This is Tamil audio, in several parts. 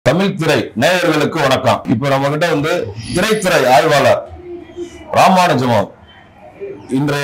தமிழ் திரை நேயர்களுக்கு வணக்கம் இப்ப நம்ம கிட்ட வந்து திரைத்துறை ஆய்வாளர் ராமானுஜமம் இன்றைய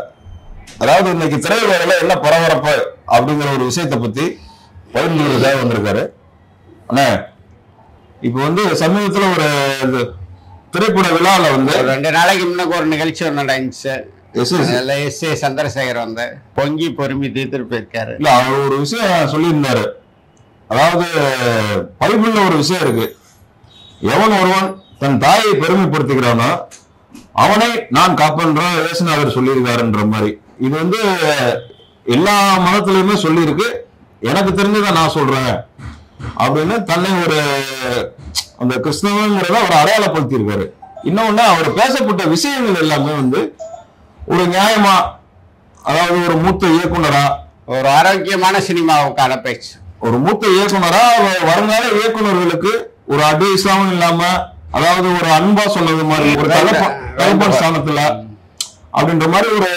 அதாவது இன்னைக்கு திரையுலகில் என்ன பரபரப்பு அப்படிங்கிற ஒரு விஷயத்தை பத்தி பகிர்ந்துக்கிறதுக்காக வந்திருக்காரு அண்ணே இப்ப வந்து சமீபத்துல ஒரு இது திரைப்பட விழால வந்து ஒரு ரெண்டு நாளைக்கு முன்னுக்கு ஒரு நிகழ்ச்சி ஒன்று நடந்துச்சு எஸ் எஸ் அதில் எஸ் ஏ சந்திரசேகர் வந்து பொங்கி பொறுமி தீர்த்துட்டு போயிருக்காரு இல்ல அவர் ஒரு விஷயம் சொல்லியிருந்தாரு அதாவது பைபிள்ல ஒரு விஷயம் இருக்கு எவன் ஒருவன் தன் தாயை பெருமைப்படுத்துகிறானோ அவனை நான் காப்பன்ற இயேசுநாதர் சொல்லியிருக்காருன்ற மாதிரி இது வந்து எல்லா மதத்திலயுமே சொல்லியிருக்கு எனக்கு தெரிஞ்சதை நான் சொல்றேன் அப்படின்னு தன்னை ஒரு அந்த கிறிஸ்தவங்கிறத அவர் அடையாளப்படுத்தியிருக்காரு இன்னொன்னு அவர் பேசப்பட்ட விஷயங்கள் எல்லாமே வந்து ஒரு நியாயமா அதாவது ஒரு மூத்த இயக்குனரா ஒரு ஆரோக்கியமான சினிமாவுக்கான பேச்சு ஒரு மூத்த இயக்குனரா அவர் வருங்கால இயக்குனர்களுக்கு ஒரு அட்வைஸாவும் இல்லாம அதாவது ஒரு அன்பா சொன்னது மாதிரி ஒரு தகப்ப- தகப்பன் ஸ்தானத்துல அப்படின்ற மாதிரி ஒரு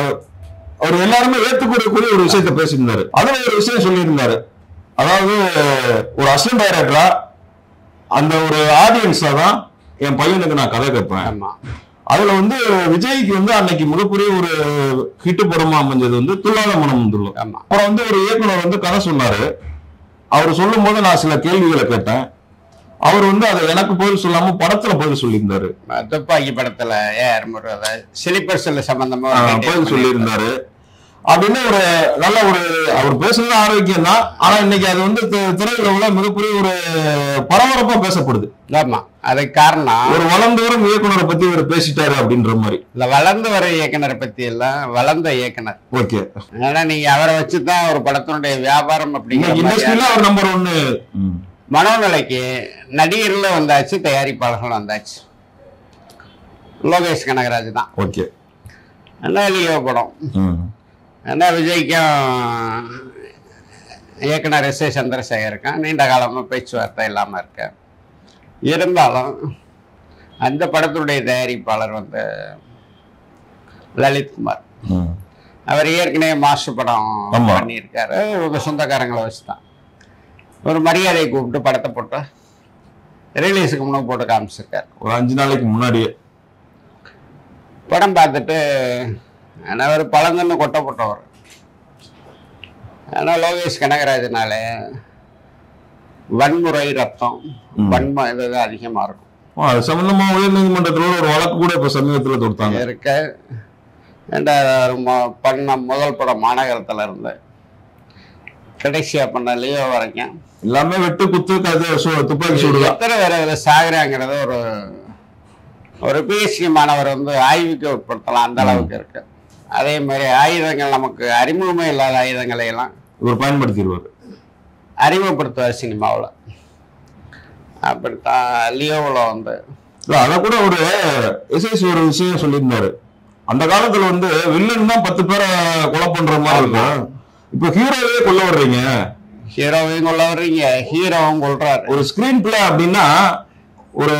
அவர் எல்லாருமே ஏத்துக்கக்கூடிய ஒரு விஷயத்த பேசியிருந்தாரு அதுல ஒரு விஷயம் சொல்லியிருந்தாரு அதாவது ஒரு அசிஸ்டன்ட் டைரக்டரா அந்த ஒரு ஆடியன்ஸா தான் என் பையனுக்கு நான் கதை கேட்பேன் ஆமா அதுல வந்து விஜய்க்கு வந்து அன்னைக்கு மிகப்பெரிய ஒரு ஹிட் படமா அமைஞ்சது வந்து துல்லாத மனம் வந்துள்ளோம் ஆமா அப்புறம் வந்து ஒரு இயக்குனர் வந்து கதை சொன்னாரு அவர் சொல்லும் போது நான் சில கேள்விகளை கேட்டேன் அவர் வந்து அதை எனக்கு பதில் சொல்லாம படத்துல பதில் சொல்லியிருந்தாரு துப்பாக்கி படத்துல ஏஆர் முருகத சிலிப்பர் செல்லு சம்பந்தமா ஒரு ஆஹ், detail பதில் சொல்லியிருந்தாரு அப்படின்னு ஒரு நல்ல ஒரு அவர் பேசுறது ஆரோக்கியம் தான் ஆனா இன்னைக்கு அது வந்து தி- திரையுலகில் மிகப்பெரிய ஒரு பரபரப்பா பேசப்படுது ஆமா அதுக்கு காரணம் ஒரு வளர்ந்து வரும் இயக்குனரை பத்தி இவர் பேசிட்டாரு அப்படின்ற மாதிரி இந்த வளர்ந்து வர இயக்குனரை பத்தி எல்லாம் வளர்ந்த இயக்குனர் ஓகே ஏன்னா நீங்க அவரை வச்சுதான் ஒரு படத்தினுடைய வியாபாரம் அப்படிங்கிற இன்னைக்கு மாதிரி இண்டஸ்ட்ரியில அவர் நம்பர் ஒன்னு மனோநிலைக்கு நடிகர்களும் வந்தாச்சு தயாரிப்பாளர்களும் வந்தாச்சு லோகேஷ் கனகராஜ் தான் ஓகே என்ன லியோ படம் என்ன விஜய்க்கும் இயக்குனர் எஸ் ஏ சந்திரசேகருக்கும் நீண்ட காலமாக பேச்சுவார்த்தை இல்லாமல் இருக்கேன் இருந்தாலும் அந்த படத்துடைய தயாரிப்பாளர் வந்து லலித்குமார் அவர் ஏற்கனவே மாஸ்டர் படம் ஆமா. பண்ணியிருக்காரு இவங்க சொந்தக்காரங்களை வச்சு தான் ஒரு மரியாதையை கூப்பிட்டு படத்தை போட்டு ரிலீஸுக்கு முன்னாடி போட்டு காமிச்சிருக்காரு ஒரு அஞ்சு நாளைக்கு முன்னாடியே படம் பார்த்துட்டு ஆனால் அவர் பழங்கன்னு கொட்ட போட்டவர் ஆனால் லோகேஷ் கனகராஜனால வன்முறை ரத்தம் ம். வன்ம இது அதிகமாக இருக்கும் ஆ, அது சம்பந்தமா உயர் நீதிமன்றத்துல ஒரு வழக்கு கூட இப்ப சமீபத்துல தொடுத்தாங்க இருக்க ஏண்டா அவர் மொ- பண்ண முதல் படம் மாநகரத்தில் இருந்து கடைசியாக பண்ண லியோ வரைக்கும் எல்லாமே வெட்டு குத்து கதை சு- துப்பாக்கி சூடுதான் எத்தனை பேர் இதில் சாகுறாங்கிறது ஒரு ஒரு பிஎஸ்சி மாணவர் வந்து ஆய்வுக்கு உட்படுத்தலாம் அந்த அளவுக்கு இருக்கு அதே மாதிரி ஆயுதங்கள் நமக்கு அறிமுகமே இல்லாத ஆயுதங்களை எல்லாம் இவர் பயன்படுத்திடுவார் அறிமுகப்படுத்துவார் சினிமாவில் அப்படித்தான் லியோவில் வந்து இல்ல அத கூட ஒரு எஸ்எஸ் ஒரு விஷயம் சொல்லியிருந்தாரு அந்த காலத்துல வந்து வில்லன் தான் பத்து பேரை கொலை பண்ற மாதிரி இருக்கும் இப்ப ஹீரோவே கொல்ல வர்றீங்க ஹீரோவையும் கொள்ள வர்றீங்க ஹீரோவும் கொள்றாரு ஒரு ஸ்கிரீன் பிளே அப்படின்னா ஒரு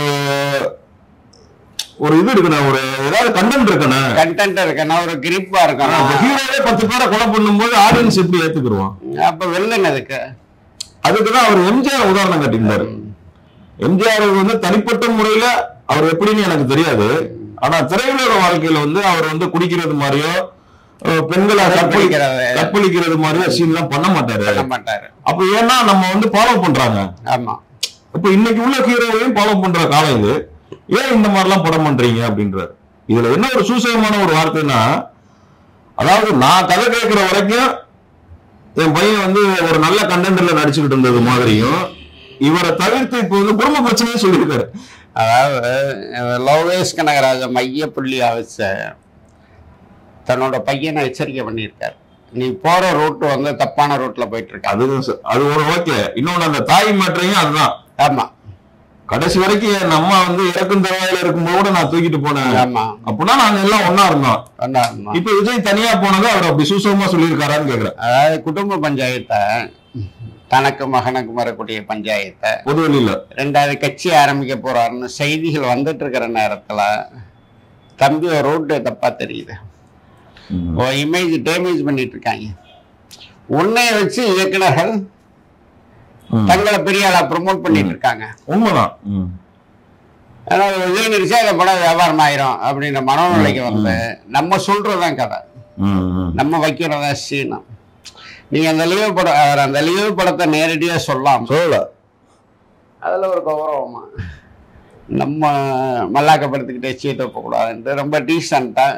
ஒரு இது இருக்கணும் ஒரு ஏதாவது கண்டென்ட் இருக்கணும் கண்டென்ட் இருக்கணும் ஒரு கிரிப்பா இருக்கணும் ஹீரோவே பத்து பேரை கொலை பண்ணும்போது ஆடியன்ஸ் எப்படி ஏத்துக்குருவான் அப்ப வில்லன் எதுக்கு அதுக்குதான் அவர் எம்ஜிஆர் உதாரணம் காட்டியிருந்தாரு எம்ஜிஆர் வந்து தனிப்பட்ட முறையில அவர் எப்படின்னு எனக்கு தெரியாது ஆனா திரையுலக வாழ்க்கையில வந்து அவர் வந்து குடிக்கிறது மாதிரியோ அஹ், பெண்களை கற்பழி கற்பழிக்கிறது. கற்பழிக்கிறது மாதிரியோ சீன் எல்லாம் பண்ண மாட்டாரு பண்ண மாட்டாரு அப்ப ஏன்னா நம்ம வந்து ஃபாலோ பண்றாங்க ஆமா இப்ப இன்னைக்கு உள்ள ஹீரோவையும் ஃபாலோ பண்ற காலம் இது ஏன் இந்த மாதிரிலாம் படம் பண்றீங்க அப்படின்றாரு இதுல என்ன ஒரு சூசகமான ஒரு வார்த்தைன்னா அதாவது நான் கதை கேட்கிற வரைக்கும் என் பையன் வந்து ஒரு நல்ல கண்டென்ட்ல நடிச்சுக்கிட்டு இருந்தது மாதிரியும் இவரை தவிர்த்து இப்ப வந்து குடும்ப பிரச்சனையும் சொல்லியிருக்காரு அதாவது அஹ், லோகேஷ் கனகராஜ மைய புள்ளியா வச்ச தன்னோட பையனை எச்சரிக்கை பண்ணியிருக்காரு நீ போற ரூட் வந்து தப்பான ரூட்ல போயிட்டு இருக்க அது அது ஒரு ஓகே இன்னொன்னு அந்த தாய் மாற்றையும் அதுதான் ஆமா கடைசி வரைக்கும் என் அம்மா வந்து இறக்கும் தருவாயில இருக்கும்போது கூட நான் தூக்கிட்டு போனேன் ஆமா அப்படின்னா நாங்க எல்லாம் ஒண்ணா இருந்தோம் ஆமா, ஆமா. இப்ப விஜய் தனியா போனதை அவர் அப்படி சூசகமா சொல்லியிருக்காரான்னு கேக்குறேன் அதாவது குடும்ப பஞ்சாயத்தை தனக்கு மகனுக்கு வரக்கூடிய பஞ்சாயத்தை பொது வெளியில ரெண்டாவது கட்சி ஆரம்பிக்க போறாருன்னு செய்திகள் வந்துட்டு இருக்கிற நேரத்துல தம்பி ஒரு ரூட்டு தப்பா தெரியுது ஓ இமேஜ் டேமேஜ் பண்ணிட்டு இருக்காங்க உன்னை வச்சு இயக்குனர்கள் ம். தங்களை பெரிய ஆளா ப்ரொமோட் பண்ணிட்டு இருக்காங்க உண்மைதான் ம். அதனால விஜய் நடிச்சா இந்த படம் வியாபாரம் ஆயிரும் அப்படின்ற மனநிலைக்கு வந்து நம்ம சொல்றதுதான் கதை ம், ம். நம்ம வைக்கிறதா சீனம் நீங்க அந்த லீவு படம் அவர் அந்த லீவு படத்தை நேரடியா சொல்லலாம் சொல்லல அதுல ஒரு கௌரவமா நம்ம மல்லாக்கப்படுத்திக்கிட்டே சீட்டு போகக்கூடாதுன்ட்டு ரொம்ப டீசெண்டா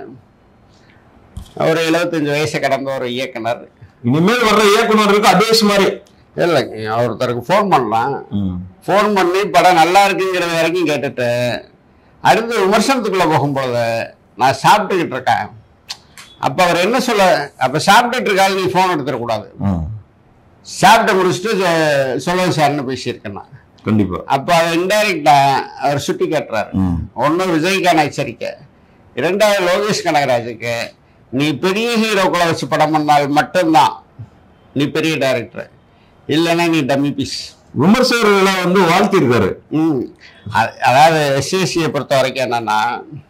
ஒரு எழுபத்தஞ்சு வயசை கடந்த ஒரு இயக்குனர் இனிமேல் வர்ற இயக்குனருக்கு அட்வைஸ் மாதிரி இல்லை ஒருத்தருக்கு ஃபோன் பண்ணலாம் ம். ஃபோன் பண்ணி படம் நல்லா இருக்குங்கிறது வரைக்கும் கேட்டுட்டு அடுத்து விமர்சனத்துக்குள்ள போகும்போது நான் சாப்பிட்டுக்கிட்டு இருக்கேன் அப்போ அவர் என்ன சொல்ல அப்போ சாப்பிட்டுட்டு இருக்காது நீ ஃபோன் எடுத்துடக்கூடாது ம். சாப்பிட்டு முடிச்சுட்டு சொ- சொல்லுங்க சார்னு பேசியிருக்கேன் நான் கண்டிப்பா அப்போ அதை இன்டைரக்டா அவர் சுட்டி காட்டுறாரு ம். ஒன்று விஜய்க்கான எச்சரிக்கை இரண்டாவது லோகேஷ் கனகராஜுக்கு நீ பெரிய ஹீரோக்களை வச்சு படம் பண்ணால் மட்டும்தான் நீ பெரிய டைரக்டர் இல்லைன்னா நீ டம்மி பீஸ் விமர்சகர்களை வந்து வாழ்த்திருக்காரு ம் அ- அதாவது எஸ்எஸ்சியை பொறுத்த வரைக்கும் என்னன்னா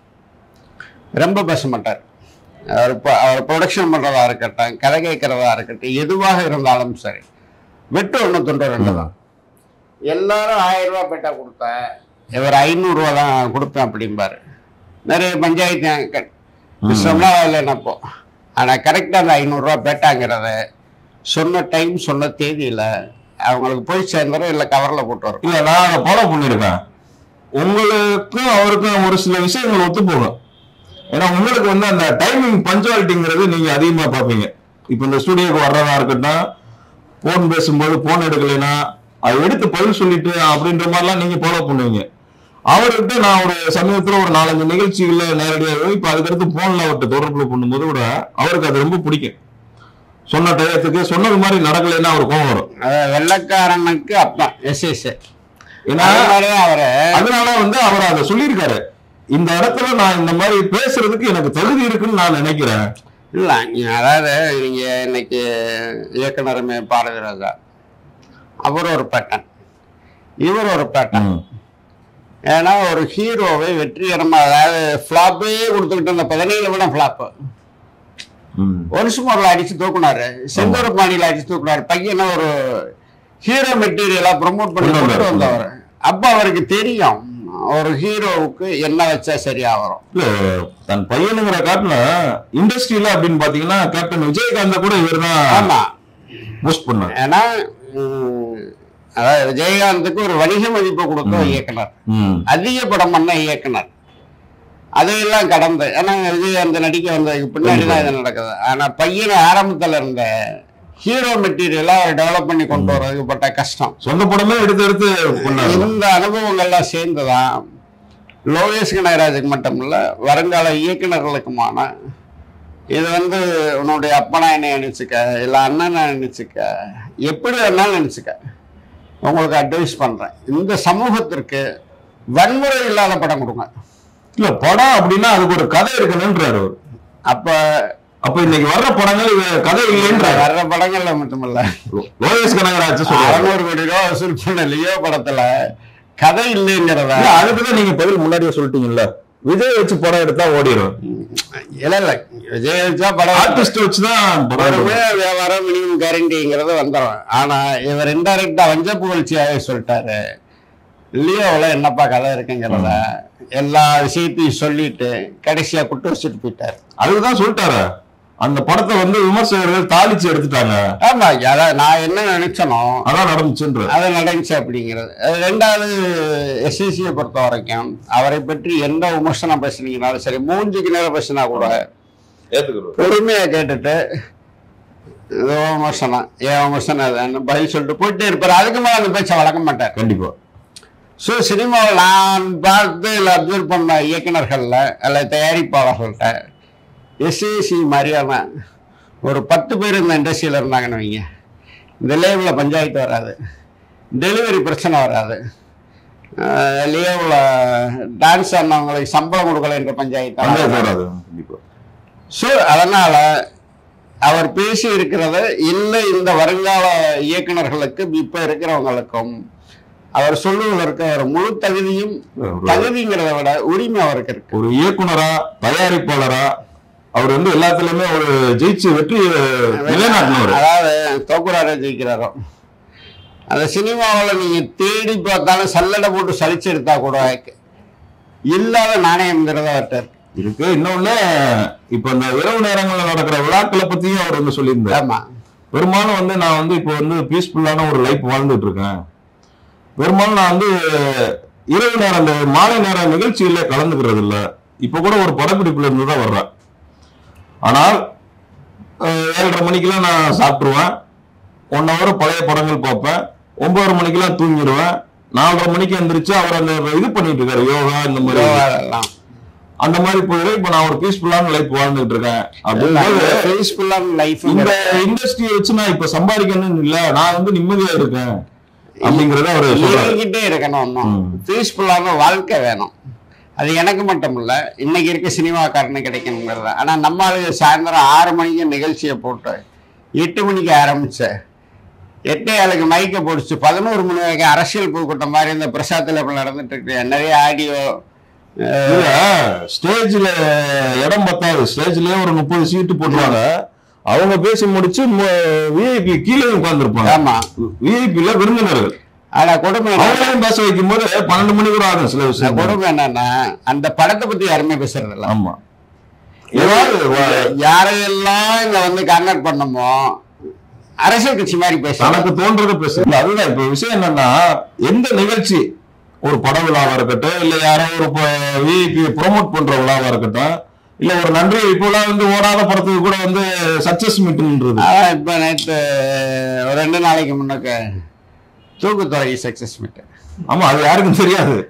ரொம்ப பேச மாட்டார் அவர் இப்போ அவர் ப்ரொடக்ஷன் பண்ணுறதா இருக்கட்டும் கதை கேட்குறதா இருக்கட்டும் எதுவாக இருந்தாலும் சரி வெட்டு ஒன்று துண்டு ரெண்டு தான் எல்லாரும் ஆயிரம் ரூபா பேட்டா கொடுத்தேன் இவர் ஐநூறுரூவா தான் கொடுப்பேன் அப்படிம்பாரு நிறைய பஞ்சாயத்து விஷயம்லாம் அதில் என்னப்போ ஆனால் கரெக்டாக அந்த ஐநூறுரூவா பேட்டாங்கிறத சொன்ன டைம் சொன்ன தேதியில் அவங்களுக்கு போய் சேர்ந்துடும் இல்லை கவரில் போட்டு வரும் இல்ல நான் அதை ஃபாலோ பண்ணிருக்கேன் உங்களுக்கும் அவருக்கும் ஒரு சில விஷயங்கள் ஒத்து போகும் ஏன்னா உங்களுக்கு வந்து அந்த டைமிங் பஞ்சுவாலிட்டிங்கிறது நீங்க அதிகமா பார்ப்பீங்க இப்போ இந்த ஸ்டுடியோக்கு வர்றதா இருக்கட்டும் போன் பேசும்போது போன் எடுக்கலைன்னா அதை எடுத்து பதில் சொல்லிட்டு அப்படின்ற மாதிரிலாம் நீங்க ஃபாலோ பண்ணுவீங்க அவர்கிட்ட நான் ஒரு சமயத்துல ஒரு நாலஞ்சு நிகழ்ச்சிகள்ல நேரடியாக இப்ப அதுக்கடுத்து போன்ல அவர்கிட்ட தொடர்புல பண்ணும்போது கூட அவருக்கு அது ரொம்ப பிடிக்கும் சொன்ன டயத்துக்கு சொன்னது மாதிரி நடக்கலைன்னா அவர் கோவம் வரும் அதாவது வெள்ளக்காரனுக்கு அப்பா எஸ் எஸ் ஏன்னா அவரை அதனால வந்து அவர் அதை சொல்லியிருக்காரு இந்த இடத்துல நான் இந்த மாதிரி பேசுறதுக்கு எனக்கு தகுதி இருக்குன்னு நான் நினைக்கிறேன் இல்லை அதாவது நீங்க இன்னைக்கு இயக்குனருமே பாரதிராஜா அவர் ஒரு பேட்டன் இவர் ஒரு பேட்டன் ம். ஏன்னா ஒரு ஹீரோவை வெற்றிகரமா அதாவது ஃப்ளாப்பே கொடுத்துக்கிட்டு இருந்த பதினேழு விட ஃப்ளாப்பு ம். ஒன்சுமோரில் அடிச்சு தூக்குனாரு செந்தூர் பாணியில் அடிச்சு தூக்குனாரு பையனை ஒரு ஹீரோ மெட்டீரியலா ப்ரொமோட் பண்ணி கொண்டு கொண்டு வந்தாரு. வந்தவர் அப்ப அவருக்கு தெரியும் ஒரு ஹீரோவுக்கு என்ன வச்சா சரியா வரும் இல்ல தன் பையனுங்கிற காட்டுல இண்டஸ்ட்ரியில அப்படின்னு பாத்தீங்கன்னா கேப்டன் விஜயகாந்த கூட இவர் தான் ஆமா போஸ்ட் பண்ணார் ஏன்னா உம், அதாவது விஜயகாந்துக்கு ஒரு வணிக மதிப்பு கொடுத்த இயக்குனர் ம். அதிக படம் பண்ண இயக்குனர் அதையெல்லாம் கடந்து ஏன்னா விஜயகாந்த் நடிக்க வந்ததுக்கு பின்னாடி தான் இது நடக்குது ஆனா பையன் ஆரம்பத்துல இருந்த ஹீரோ மெட்டீரியலா டெவலப் பண்ணி கொண்டு வர்றதுக்கு பட்ட கஷ்டம் சொந்த படமே எடுத்து எடுத்து பண்ணாரு இந்த அனுபவங்கள்லாம் சேர்ந்துதான் லோகேஷ் கனகராஜுக்கு மட்டும் இல்ல வருங்கால இயக்குனர்களுக்குமான இது வந்து உன்னுடைய அப்பனா என்ன நினைச்சுக்க இல்ல அண்ணனை நினைச்சுக்க எப்படி வேணாலும் நினைச்சுக்க உங்களுக்கு அட்வைஸ் பண்றேன் இந்த சமூகத்திற்கு வன்முறை இல்லாத படம் கொடுங்க இல்ல படம் அப்படின்னா அதுக்கு ஒரு கதை இருக்கணும்ன்றாரு அவர் அப்ப அப்ப இன்னைக்கு வர்ற படங்கள் இது கதை இல்லைன்றாரு வர்ற படங்கள்ல மட்டுமல்ல லோகேஷ் கனகராஜ் சொல்றாரு அறுநூறு கோடி ரூபா வசூல் பண்ண லியோ படத்துல கதை இல்லைங்கிறத இல்ல, அதுக்குதான் நீங்க பதில் முன்னாடியே சொல்லிட்டீங்கல்ல விஜய் வச்சு படம் எடுத்தா ஓடிடும் இல்ல இல்ல விஜய் வச்சா படம் ஆர்டிஸ்ட் வச்சுதான் படம் எடுக்கணும். ஒருமே வியாபாரம் மினிமம் கேரண்டிங்கிறது வந்துடும் ஆனா இவர் இன்டைரக்டா வஞ்ச புகழ்ச்சியாவே சொல்லிட்டாரு லியோவில் என்னப்பா கதை இருக்குங்கிறத எல்லா விஷயத்தையும் சொல்லிட்டு கடைசியா குட்டு வச்சுட்டு போயிட்டாரு அதுக்குதான் சொல்லிட்டாரு அந்த படத்தை வந்து விமர்சகர்கள் தாளிச்சு எடுத்துட்டாங்க ஆமா அதான் நான் என்ன நினைச்சனோ அதான் நடந்துச்சுன்ற அது நடந்துச்சு அப்படிங்கிறது அது ரெண்டாவது எஸ்எஸ்சியை பொறுத்த வரைக்கும் அவரை பற்றி எந்த விமர்சனம் பேசுனீங்கனாலும் சரி மூஞ்சுக்கு நேரம் பேசினா கூட ஏத்துக்கிறோம் பொறுமையா கேட்டுட்டு இது விமர்சனம் ஏன் விமர்சனம் அதுன்னு பதில் சொல்லிட்டு போயிட்டே இருப்பார் அதுக்கு மேலே அந்த பேச்சை வளர்க்க மாட்டார் கண்டிப்பா ஸோ சினிமாவில் நான் பார்த்து இல்லை அப்சர்வ் பண்ண இயக்குனர்களில் அல்ல தயாரிப்பாளர்கள்ட்ட எஸ்ஏசி மாதிரியான ஒரு பத்து பேர் இந்த இண்டஸ்ட்ரியில் இருந்தாங்கன்னு வைங்க இந்த லேபில் பஞ்சாயத்து வராது டெலிவரி பிரச்சனை வராது லியோவில் டான்ஸ் ஆடினவங்களுக்கு சம்பளம் கொடுக்கல என்ற பஞ்சாயத்து பஞ்சாயத்து வராது. வராது கண்டிப்பா ஸோ அதனால அவர் பேசி இருக்கிறத இல்லை இந்த வருங்கால இயக்குனர்களுக்கு இப்ப இருக்கிறவங்களுக்கும் அவர் சொல்லுவதற்கு அவர் முழு தகுதியும் ஒரு- தகுதிங்கிறத விட உரிமை அவருக்கு இருக்கு ஒரு இயக்குனரா தயாரிப்பாளரா அவர் வந்து எல்லாத்துலயுமே ஒரு ஜெயிச்சு வெற்றி நிலைநாட்டினவர் அதாவது தோக்குறாரோ ஜெயிக்கிறாரோ அந்த சினிமாவில் நீங்க தேடி பார்த்தாலும் சல்லடை போட்டு சலிச்சு எடுத்தா கூட இல்லாத நாணயம்ங்கிறத அவர்கிட்ட இருக்கு. இருக்கு இன்னொன்னு இப்ப இந்த இரவு நேரங்கள்ல நடக்கிற விழாக்களை பத்தியும் அவர் வந்து சொல்லியிருந்தார் ஆமா பெரும்பாலும் வந்து நான் வந்து இப்போ வந்து பீஸ்ஃபுல்லான ஒரு லைஃப் வாழ்ந்துட்டு இருக்கேன் பெரும்பாலும் நான் வந்து இரவு நேரம் இந்த மாலை நேர நிகழ்ச்சியில கலந்துக்கிறது இல்ல இப்ப கூட ஒரு படப்பிடிப்புல இருந்து தான் வர்றேன் ஆனால் அஹ், ஏழரை மணிக்கெல்லாம் நான் சாப்பிட்டுருவேன் ஒன் ஹவர் பழைய படங்கள் பார்ப்பேன் ஒன்பதரை மணிக்கெல்லாம் தூங்கிடுவேன் நாலரை மணிக்கு எந்திரிச்சு அவர் அந்த இது பண்ணிட்டு இருக்காரு யோகா இந்த மாதிரி எல்லாம் அந்த மாதிரி போயிடும் இப்ப நான் ஒரு பீஸ்ஃபுல்லான லைஃப் வாழ்ந்துட்டு இருக்கேன் அப்படிங்கும்போது ஃபேஸ்ஃபுல்லான லைஃப் இந்த இண்டஸ்ட்ரியை வச்சு நான் இப்ப சம்பாதிக்கணும்னு இல்ல நான் வந்து நிம்மதியா இருக்கேன் அப்படிங்கறத அவர் சொல்றாரு இயங்கிட்டே இருக்கணும் இன்னும் ம். பீஸ்ஃபுல்லான வாழ்க்கை வேணும் அது எனக்கு மட்டும் இல்ல இன்னைக்கு இருக்க சினிமாக்காரனு கிடைக்கணுங்கிறது ஆனா நம்ம ஆளுங்க சாயந்தரம் ஆறு மணிக்கு நிகழ்ச்சியை போட்டு எட்டு மணிக்கு ஆரம்பிச்ச எட்டே ஆளுக்கு மைக்கை போடுச்சு பதினோரு மணி வரைக்கும் அரசியல் பொதுக்கூட்டம் மாதிரி இந்த பிரசாத்தில் இப்ப நடந்துட்டு இருக்கு நிறைய ஆடியோ இல்ல ஸ்டேஜ்ல இடம் பத்தாது ஸ்டேஜ்லயே ஒரு முப்பது சீட்டு போட்டுருவாங்க அவங்க பேசி முடிச்சு விஐபி கீழே உட்கார்ந்துருப்பாங்க ஆமா விஐபில விருந்தினர்கள் ஆனா கொடுமை என்ன- அவங்களையும் பேச வைக்கும் போது பன்னெண்டு மணி கூட ஆகும் சில இந்த விஷயம் கொடுமை என்னன்னா அந்த படத்தை பத்தி யாருமே பேசுறது இல்ல ஆமா ஏதாவது வ- யாரையெல்லாம் இங்க வந்து கான்டாக்ட் பண்ணமோ அரசியல் கட்சி மாதிரி பேசுறாங்க தனக்கு தோன்றத பேச இல்ல அதுதான் இப்ப விஷயம் என்னன்னா எந்த நிகழ்ச்சி ஒரு பட விழாவா இருக்கட்டும் இல்ல யாரோ ஒரு விஐபி ப்ரோமோட் பண்ற விழாவா இருக்கட்டும் இல்ல ஒரு நன்றி இப்போலாம் வந்து ஓடாத படத்துக்கு கூட வந்து சக்சஸ் மீட்ன்றது அதான் இப்ப நேற்று ஒரு ரெண்டு நாளைக்கு முன்னக்க தூக்குத்துறை சக்சஸ் மீட் ஆமா அது யாருக்கும் தெரியாது